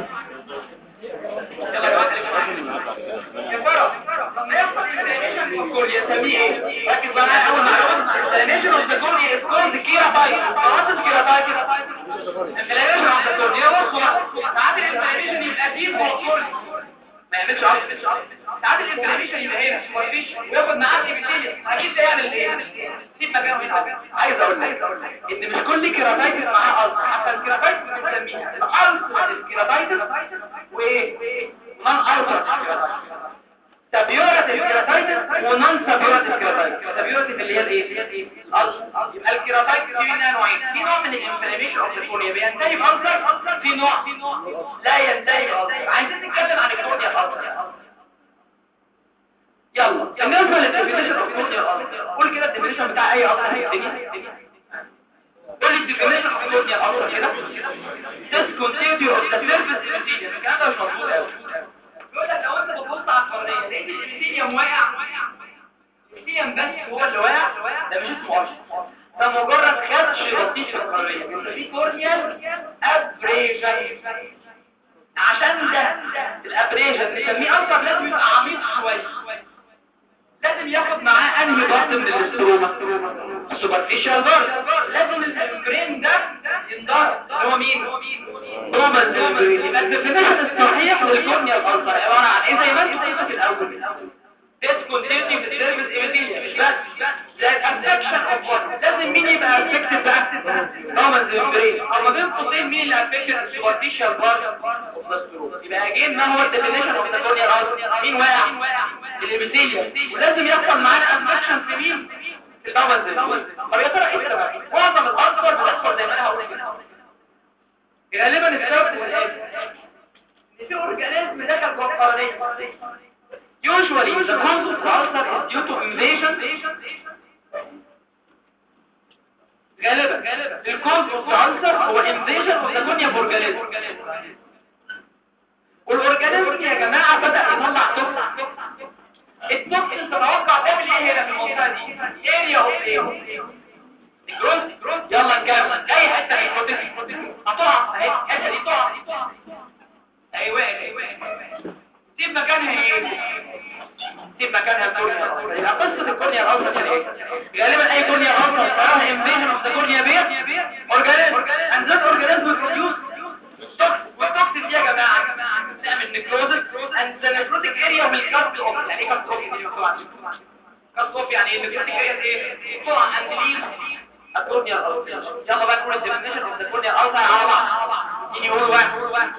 يلا يا واحد يا ترى لما يحصل انفلاميشن في الكورنيا يسميه ايه ركز معايا اول معلومه انفلاميشن اوف ذا كورنيا از كولد كيراتايتس خلاص كيراتايتس انفلاميشن اوف ذا كورنيا بصوا ساعات الانفلاميشن يبقى ديب فوق الكورنيا ما يعملش عصب ساعات الانفلاميشن يبقى هنا سوبرفيشن وياخد معاه ايبيثيليوم اكيد ده يعمل ايه سيب مكانه هنا عايز اقول لك ان مش كل كيراتايتس معاه ألسر حتى الكيراتايتس بنسميها الألسر الكيراتايتس وايه نون ألسر سابيورات الكيراتايتس ونون سابيورات الكيراتايتس سابيورات اللي هي الايه الألسر يبقى الكيراتايتس في منها نوعين في نوع من الانفلاميشن اوف ذا كورنيا بينتهي بألسر في نوع لا ينتهي بألسر عايزين نتكلم عن الكورنيا الألسر يلا بالنسبه للديفينيشن اوف كورنيا قول كده الديفينيشن بتاع اي اصلا في الدنيا قول الديفينيشن اوف كورنيا اصلا كده discontinuity of the surface epithelium الكلام ده مش مظبوط قوي يقول لك لو انت بتبص على القرنيه لقيت الابيثيليوم واقع الابيثيليوم بس هو اللي واقع ده مش اسمه اصلا ده مجرد خدش لطيف في القرنيه بيبقى فيه كورنيال ابريشن عشان ده الابريشن نسميه اكتر لازم يبقى عميق شويه لازم ياخد معاه انهي ضغط من الاستروما السوبرفيشال ضغط لازم الامبرين ده ينضغط اللي هو مين روما الزمبرين يبقى الديفينيشن الصحيح للكورنيا الالتر عباره عن ايه زي ما انت قلت في الاول discontinuity في السيرفيس epithelium مش بس ده الابدكشن اوف وات لازم مين يبقى افكتد بقى روما الزمبرين اما بين قوسين مين اللي افكتد السوبرفيشال بارت يبقى اجين ما هو الديفينيشن اوف ذا كورنيا الالتر مين واقع الابيثيليوم ولازم يحصل معانا افكشن في مين في الروما الزمبرين طب يا ترى ايه السبب معظم الالتر بتحصل زي ما انا هقول كده غالبا السبب والاسم ان في اورجانيزم دخل جوه القرنيه Usually, the cause of ulcer is due to invasion. غالبا الكوز اوف ulcer هو invasion of the cornea organism. والاورجانيزم يا جماعه بدا يطلع توكسين. التوكسين تتوقع تعمل ايه هنا في المنطقه دي؟ اريا اوف ايه؟ جروث يلا نكمل اي حته من البروتين هتقع اهي الحته دي تقع ايوه ايوه سيب مكانها ايه سيب مكانها الكورنيا يبقى قصه الكورنيا الاوسط كده ايه غالبا اي كورنيا اوسط صراحه انفيجن اوف ذا كورنيا بير اورجانيزم اند ذات اورجانيزم بروديوس والتوكسين دي يا جماعه بتعمل نيكروزس اند ذا نيكروتيك اريا ويل كات اوف يعني ايه كات اوف دي كات اوف يعني ايه نيكروتيك اريا ايه طبعا اند ليز الكورنيا الاوسط يلا بقى نقول الديفينيشن اوف ذا كورنيا الاوسط على بعض مين يقول واحد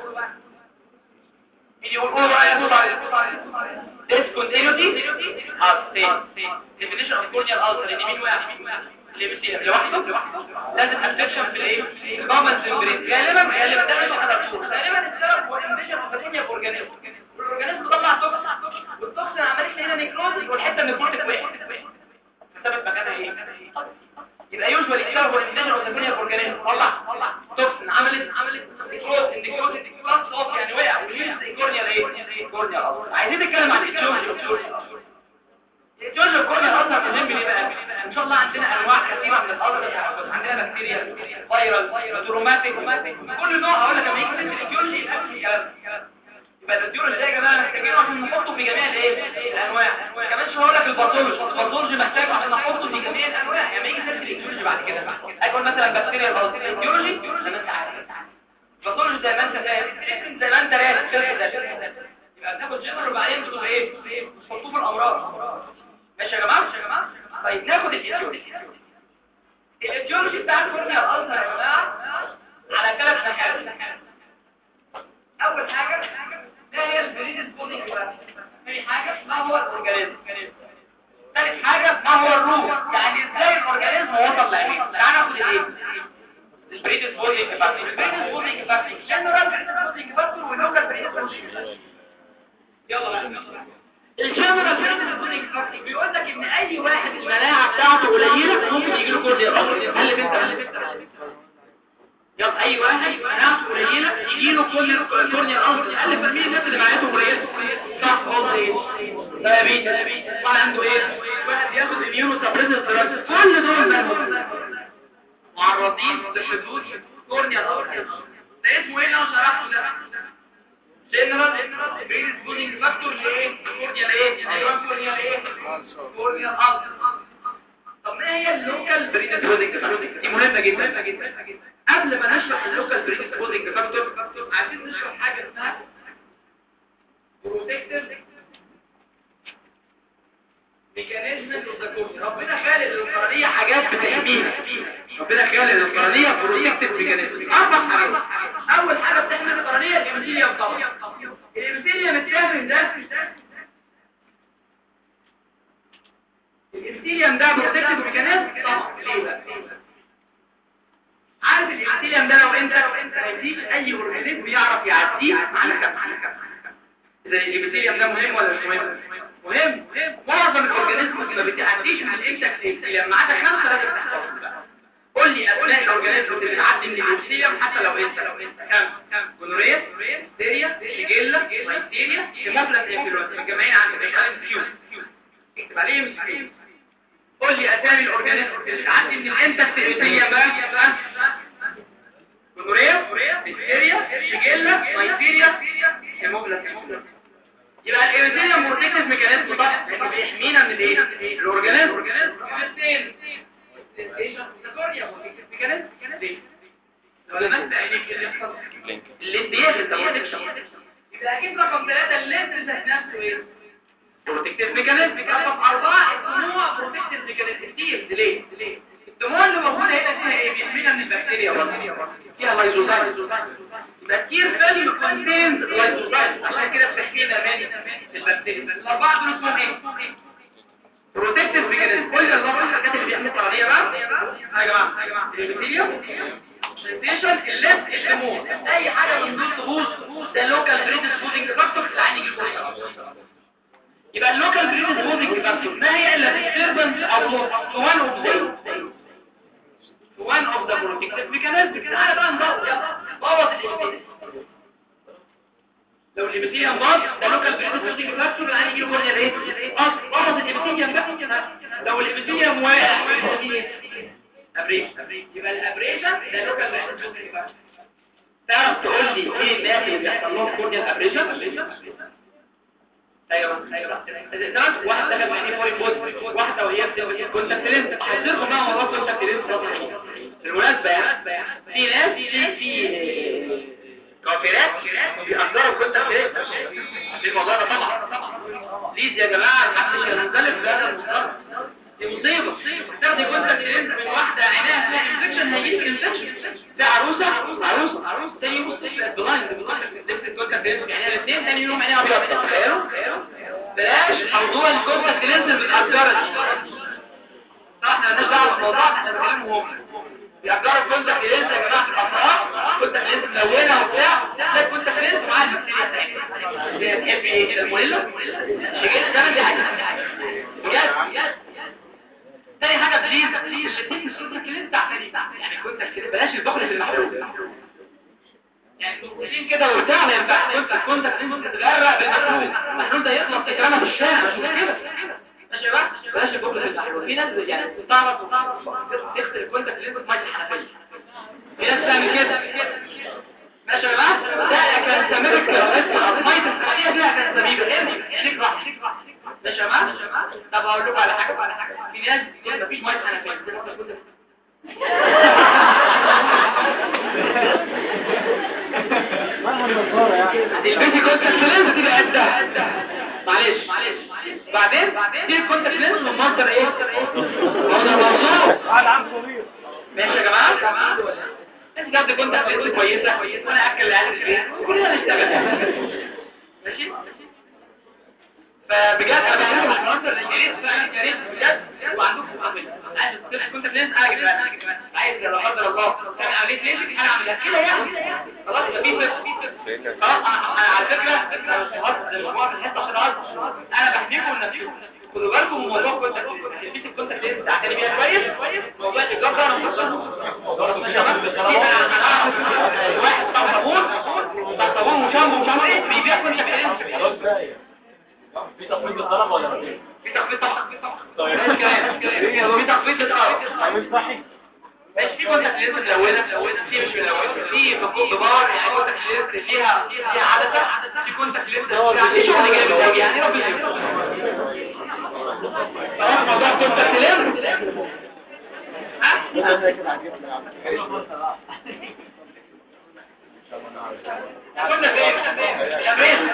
مين يقول قول واحد discontinuity of state definition of corneal ulcer ان مين واحد اللي بيصير لوحده لازم افكشن في الايه الكومن سمبرين غالبا غالبا ده مش على الصوره غالبا السبب هو انفيشن اوف الكورنيا اورجانيزم والاورجانيزم طلع توكسين والتوكسين عملت هنا نيكروزس والحته النيكروتيك وقعت السبب مكانها ايه يبقى يوجوالي السبب هو انفيشن اوف الكورنيا اورجانيزم طلع توكسين عملت عملت نيكروز النيكروز كلاس اوف يعني وقع وليس الكورنيا ايه كورنيا عايزين نتكلم عن الاتيولوجي الاتيولوجي الكورنيا اصلا مهم ليه بقى ان شاء الله عندنا انواع كثيره من الالتر عندنا بكتيريا فيروس تروماتيك كل نوع هقول لك لما يجي في الاتيولوجي يبقى في الكلام يبقى الاتيولوجي ده يا جماعه محتاجينه عشان نحطه في جميع الايه الانواع كمان مش هقول لك الباثولوجي الباثولوجي محتاج عشان نحطه في جميع الانواع لما يجي في الاتيولوجي بعد كده اكون مثلا بكتيريا الاتيولوجي زي ما انت عارف الباثولوجي زي ما انت فاهم زي ما انت راسم يبقى بناخد جنرال وبعدين بتقول ايه بتحطوه في الامراض ماشي يا جماعه ماشي يا جماعه طيب ناخد الايديولوجي الايديولوجي بتاع الكورنيا الالتر يا جماعه على ثلاث ناحيات اول حاجه ما هي البريد سبونينج ثاني حاجه ما هو الاورجانيزم ثالث حاجه ما هو الروح يعني ازاي الاورجانيزم وصل لعين تعالى ناخد الايه البريد سبونينج فاكتور البريد سبونينج فاكتور جنرال بريد سبونينج فاكتور ولوكال بريد سبونينج يلا بقى الجنرال بريد سبونينج فاكتور بيقول لك ان اي واحد المناعه بتاعته قليله ممكن يجي له كورنيا الالتر هل انت يلا اي واحد مناعته قليله يجي له كل كورنيا الالتر قال لي مين الناس اللي معاهم قليله صح خالص ايه دايابيتس واحد عنده ايه واحد بياخد اميونو سبريسنت ثيرابي كل دول بقى معرضين لحدوث كورنيا الالتر ده اسمه ايه اللي انا شرحته ده بريدسبوزنج فاكتور لايه كورنيال ايه كورنيال ايه كورنيال ألسر طب ما هي اللوكال بريدسبوزنج فاكتور دي مهمه جدا جدا قبل ما نشرح اللوكال بريدسبوزنج فاكتور عايزين نشرح حاجه اسمها بروتكتيف ميكانيزم اوف ربنا خالق للقرنيه حاجات بتحميها ربنا خالق للقرنيه بروتكتيف ميكانيزم اربع حاجات اول حاجه بتحمي القرنيه الابيثيليوم طبعا الابيثيليوم التافه ده الابيثيليوم ده بروتكتيف ميكانيزم طبعا ليه بقى عارف الابيثيليوم ده لو انت ما يديش اي اورجانيزم يعرف يعديه على كم على كم زي الابيثيليوم ده مهم ولا مش مهم مهم معظم الاورجانيزم ما بتعديش من الانتك الابيثيليوم ما عدا خمسه لازم تحفظهم بقى قول لي اسماء الاورجانيزم اللي بتعدي من الابيثيليوم حتى لو انت لو انت كام كام جونوريا سيريا شيجيلا مايتيريا هيموفيلس انفلونزا متجمعين عند بيشارين كيو اكتب عليهم كيو قول لي اسامي الاورجانيزم اللي بتعدي من الانتك الابيثيليوم بقى جونوريا سيريا شيجيلا مايتيريا هيموفيلس انفلونزا يبقى الابيثيليوم بروتكتيف ميكانيزم طبعا لانه بيحمينا من الايه الاورجانيزم الاورجانيزم لو لمست عينيك اللي يحصل الانتياج التوتكشن يبقى اكيد رقم ثلاثة اللينس ذات نفسه ايه بروتكتيف ميكانيزم رقم أربعة الدموع بروتكتيف ميكانيزم كتير ليه ليه الدموع اللي موجودة هنا فيها ايه بيحمينا من البكتيريا برضه فيها لايزوزايم يبقى كتير فيلم كونتينز لايزوزايم عشان كده بتحمينا من البكتيريا الأربعة دول اسمهم ايه بروتكتيف ميكانيزم كل الاربع الحاجات اللي بيعملوا القرنيه بقى يا جماعه يا جماعه الابيثيليوم سنسيشن الليفت الدموع اي حاجه من دول تبوظ ده لوكال بريدسبوزنج فاكتور اللي عندي الجلوكوز يبقى اللوكال بريدسبوزنج فاكتور ما هي الا ديستربنس او وان اوف ذا وان اوف ذا بروتكتيف ميكانيزم تعالى بقى نضغط يلا ضغط الابيثيليوم لو الابيثيليوم باظ ده لوكال بريدسبوزنج فاكتور اللي عندي الجلوكوز ايه اصل ضغط الابيثيليوم بقى لو الابيثيليوم واقع ابريشن يبقى الابريشن ده لوكال بريدسبوزنج فاكتور تعرف تقول لي ايه الناس اللي بيحصل لهم كورنيال ابريشن ايوه ايوه ده واحد دخل معايا فوري بود واحده وهي بتبقى كونتاكت لينس هحذركم بقى موضوع كونتاكت لينس بالمناسبه يعني في ناس في في كافرات بيقدروا كونتاكت لينس في الموضوع ده طبعا ليز يا جماعه محدش ينزلف بهذا المصدر دي مصيبه تاخدي كونتاكت لينس من واحده عينيها فيها انفكشن هيجيلك انفكشن ده عروسه عروسه عروسه تاني يوم بلايند بلايند كونتاكت لينس عينيها الاثنين تاني يوم عينيها ابيض تخيلوا بلاش موضوع الكونتاكت لينس المتقدره دي احنا مالناش دعوه بالموضوع احنا بنتكلم هم بيقدروا الكونتاكت لينس يا جماعه في الافراح كونتاكت لينس ملونه وبتاع ده كونتاكت لينس معاه البكتيريا بتاعتها تحب ايه المولله شجيت ده دي حاجه بجد تاني حاجه بليز بليز الاثنين الكونتاكت لينس تحت يعني كونتاكت بلاش البخل اللي محلول يعني مقولين كده وبتاع ما ينفعش كنت كنت لازم تتغرق بالمحلول المحلول ده يطلع تكرمه في الشارع مش مشكله ماشي بقى بلاش الجمله في المحلول في ناس يعني تعرف تغسل الكونتاكت لازم في ميه الحنفيه في ناس تعمل كده ماشي يا جماعه ده كان سميرك ميه الحنفيه دي كانت سميبه شيك راح شيك راح ماشي يا جماعه طب هقول لكم على حاجه على حاجه في ناس بتقول مفيش ميه حنفيه البيتي كونتاكت لينز تبقى قدها معلش بعدين دي الكونتاكت لينز من مصدر ايه مصدر موضوع ماشي يا جماعه انت جبت كونتاكت لينز كويسه وانا اكل العيال في البيت وكلنا نشتغل ماشي فبجد انا بقول لك المنظر يا ريت فعلا يا ريت بجد وعندكم قابل عايز كنت لينز اجي دلوقتي عايز لا قدر الله تعمل عمليه ليش انا اعملها كده يعني خلاص يبقى في خلاص انا على فكره خلاص الموضوع في الحته عشان اعرف انا بحكيكم لنفسكم خدوا بالكم من موضوع كنت البيت كنت لينز تعتني بيها كويس موضوع الايجار ده انا محصله واحد بتاع صابون بتاع صابون وشامبو وشامبو بيبيع كنت لينز في تخفيض الطلب ولا مفيش؟ في تخفيض طبعا في طيب. تخفيض في تخفيض الطلب مش صحي ماشي في كونتاكت لينس ملونه في مش ملونه في بكوب بار يعني كونتاكت لينس فيها فيها عدسه في كونتاكت لينس يعني شغل جامد قوي يعني ربنا يستر خلاص موضوع كونتاكت لينس ها كنا فين يا بريس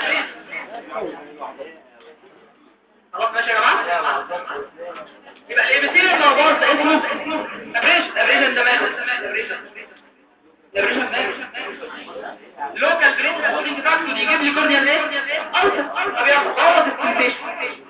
خلاص ماشي يا جماعه يبقى الاي بي سي لما باظ اسمه ابريشن ابريشن ده مات ابريشن ابريشن مات لوكال برين اسودين فاكتور يجيب لي كورنيال ايه اوسط طب يا بوظ السنسيشن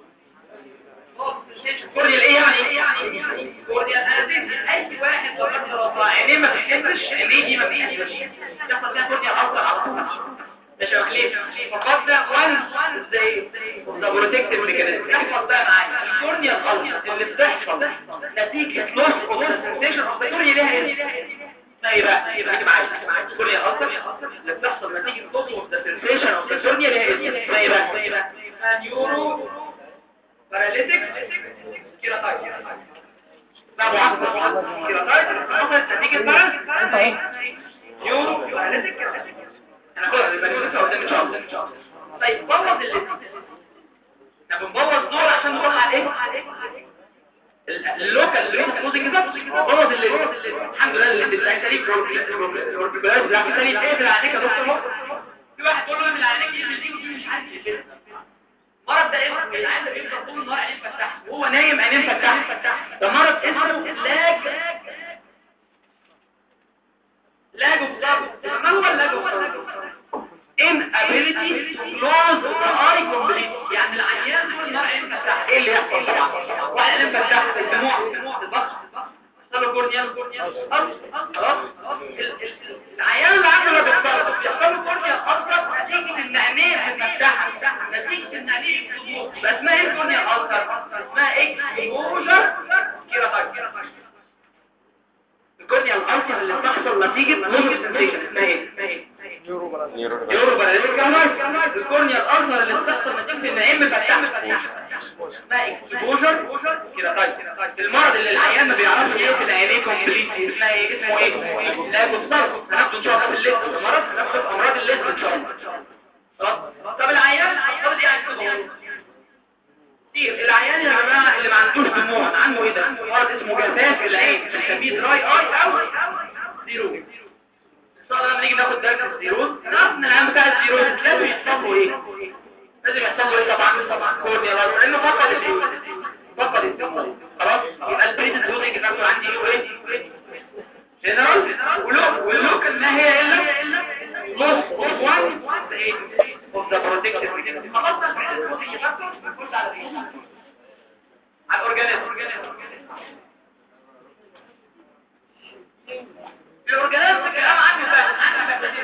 كورنيال ايه يعني كورنيال انستيز اي واحد لو قدر الله عينيه ما بتحسش عينيه دي ما بتحسش يحصل فيها كورنيال اوسط على طول مش ليه فقط ده وان زي ذا بروتكتيف ميكانيزم يحصل بقى معايا الكورنيال اوسط اللي بتحصل نتيجه لوس اوف سنسيشن اوف ذا كورنيا ليها ايه ما هي بقى يبقى دي معايا كورنيال اوسط اللي بتحصل نتيجه لوس اوف ذا سنسيشن اوف ذا كورنيا ليها ايه ما هي بقى ما هي بقى نيورو باراليتكس كيراتايت ده معقد كيراتايت حصلت نتيجه بقى نيورو باراليتكس هناخدها يبقى لسه قدام ان شاء الله ان شاء الله طيب بوظ اللي احنا بنبوظ دول عشان نروح على ايه اللوكال اللي انت موزيك ده بوظ اللي الحمد لله اللي بتاع سليم الوربيكولاز ده سليم اقفل عليك يا دكتور في واحد يقول له اعمل عليك يعمل دي ودي مش عارف كده مرض ده اسمه العيان ده بيفضل طول النهار عينيه مفتحه وهو نايم عينيه مفتحه ده مرض اسمه لاج لاج بالظبط ما هو اللاج بالظبط inability to close the eye completely يعني العيان طول النهار عينيه مفتحه ايه اللي يحصل طبعا واحد عينيه مفتحه الدموع الضغط يحصل له كورنيال خلاص العيان اللي عنده بالضغط بيحصل له كورنيال اصلا نتيجه ان عينيه مفتحه نتيجه ان عينيه بتضوء بس اسمها ايه كورنيال اصلا اسمها اكسبوجر كيراتايت الكورنيال اصلا اللي بتحصل نتيجه لوس سنسيشن اسمها ايه اسمها ايه نيورو يورو باراليتيك كامايت الكورنيا الأرثر اللي بتحصل نتيجة ان عين مفتحة اسمها اكسبوجر كده طيب المرض اللي العيان ما بيعرفش يقفل عينيه كومبليتلي اسمها ايه اسمه ايه لا بالصرف هناخده ان شاء الله في الليست المرض هناخد امراض الليست ان شاء الله خلاص طب العيان حصل دي عايز كتير العيان يا جماعه اللي ما عندوش دموع عنده ايه ده مرض اسمه جفاف العين بنسميه دراي اي او زيرو ان شاء الله لما نيجي ناخد درس الزيروز نعرف ان العام بتاع الزيروز لازم يحصل له ايه لازم يحصل له ايه طبعا طبعا كورنيا لانه فقد الزيروز فقد الزيروز خلاص يبقى البريد الزيروز نفسه عندي له ايه جنرال ولو واللوك ما هي الا لوس اوف وان اوف ذا بروتكتيف خلاص البريد الزيروز نفسه بيخش على ايه على الاورجانيزم الاورجانيزم كلام عنه بس عنه بس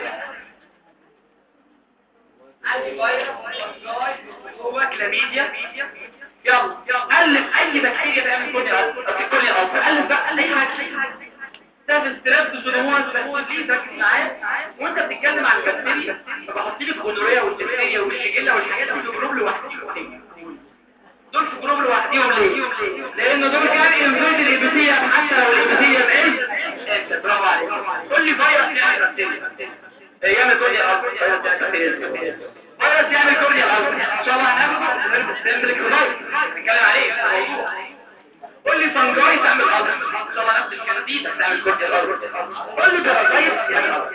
عندي فيروس هو كلاميديا يلا يلا الف اي بكتيريا تعمل كورنيا في كورنيا الف الف بقى اي حاجه ده ستريس بسودوموناس بس دي ركز معايا وانت بتتكلم عن البكتيريا فبحط لك الجونوريا والدفتيريا والشيجيلا والحاجات دي في جروب لوحدهم دول في جروب لوحدهم ليه لان دول كان انفيد الابيثيا حتى لو الابيثيا بايه برافو عليك قول لي فيروس يعمل بكتيريا يعمل كورنيا فيروس يعمل كورنيا ان شاء الله هناخد سيمبل كلورايد نتكلم عليه الموضوع قول لي فانجاي تعمل ارض ان شاء الله نفس الكلام دي تعمل كورنيا الارض قول لي بارازايت يعمل ارض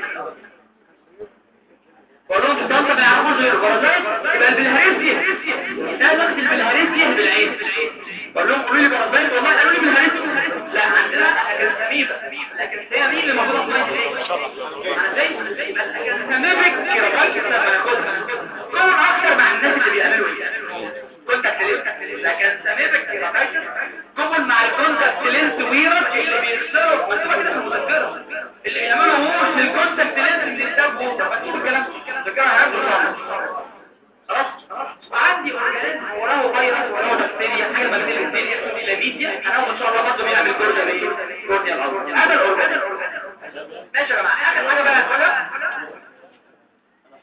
ولو تضل ما يعرفوش غير البارازايت يبقى البلهارسيا ده نقص البلهارسيا بالعين قول لهم قولوا لي بارازايت والله قالوا لي بلهارسيا لا عندنا اكاديميبا لكن هي مين اللي موجوده في مصر ايه انا زي يبقى الاكاديميك كيراتايت لما ناخدها كون اكتر مع الناس اللي بيعملوا ايه كونتاكت لينس لكن سميبك كيراتايت كون مع الكونتاكت لينس ويرر اللي بيكسروا مكتوبه كده في المذكره اللي بيعملوا هو الكونتاكت لينس من كتاب بوتا مكتوب الكلام ذكرها هناخده خلاص وعندي اورجانيزم وراه فيروس وراه بكتيريا حاجه ما بين الاثنين اسمه لاميديا هناخد ان شاء الله برضه بيعمل كورنيا بايه كورنيا الارض هذا الاورجانيزم ماشي يا جماعه اخر حاجه بقى حاجه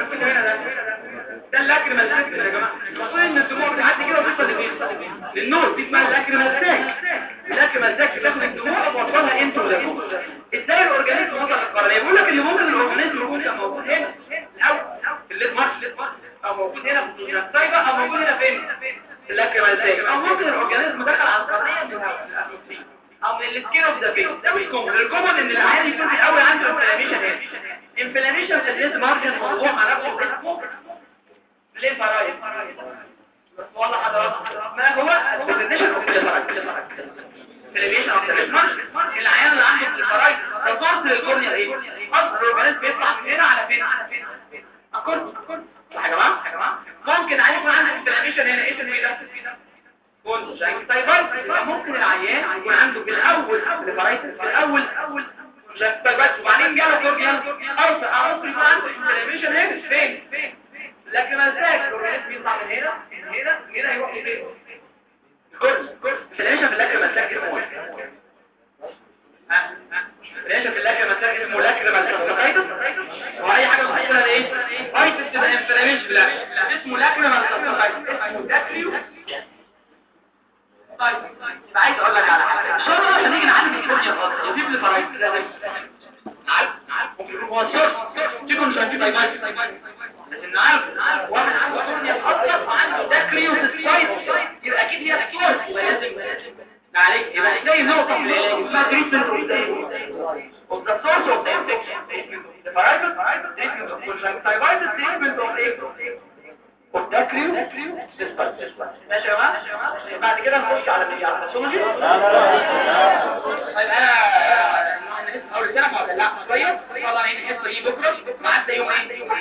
مركزه هنا ده ده اللاكريمال سيستم يا جماعه المفروض ان الدموع بتعدي كده وتوصل لفين للنور دي اسمها اللاكريمال ساك اللاكريمال ساك بتاخد الدموع وتوصلها انت ولفوق ازاي الاورجانيزم وصل للقرنيه يقول لك اللي ممكن الاورجانيزم يكون يبقى موجود هنا الاول في الليد مارش او موجود هنا في الجنسايبه او موجود هنا فين في اللاكريمال ساك او ممكن الاورجانيزم دخل على القرنيه من الهواء او من السكين اوف ذا فيس ده مش كومن الكومن ان العيان يكون في الاول عنده انفلاميشن هنا انفلاميشن في الليد مارجن موضوع مع نفسه اسمه ليه فرايد بس والله حضرتك ما هو الديفينيشن اوف الفرايد الفلاميشن اوف ذا العيان اللي عنده الفرايد رصاص للكورنيا ايه اصل الاورجانيزم بيطلع من هنا على فين على فين اكورد صح يا جماعه يا جماعه ممكن عيان يكون عنده انفلاميشن هنا ايه اللي ده طيب ممكن العيان يكون عنده في الاول الفرايد في الاول اول بس وبعدين جاله كورنيا اوسع او ممكن يكون عنده انفلاميشن هنا فين فين لكن ازاي الاورجانيزم يطلع من هنا من هنا من هنا يروح لفين كورس كورس فلاشه في الاكل مساك اسمه ها فلاشه في الاكل مساك اسمه الاكل مساك واي حاجه بتحصل ايه ايتس تبقى انفلاميشن لا اسمه الاكل مساك اسمه داكريو طيب يبقى عايز اقول لك على حاجه ان شاء الله عشان نيجي نعالج الكورنيا خالص يجيب لي فرايد عارف عارف ممكن يكون هو سورس تيكون مش هنجيب ايبايت لكن عارف واحد عنده كورنيا اصلا وعنده داكريو في السايد يبقى اكيد هي السورس يبقى لازم عليك يبقى تلاقي نقطه في العلاج اسمها تريتمنت اوف ذا سورس اوف ذا انفكشن the varietal treatment of conjunctivitis treatment of ايه of dacryo ماشي يا جماعه بعد كده نخش على مين على الباثولوجي طيب انا انا لسه اول سنه ما لا شويه طبعا الحصه دي بكره معدى يوم ايه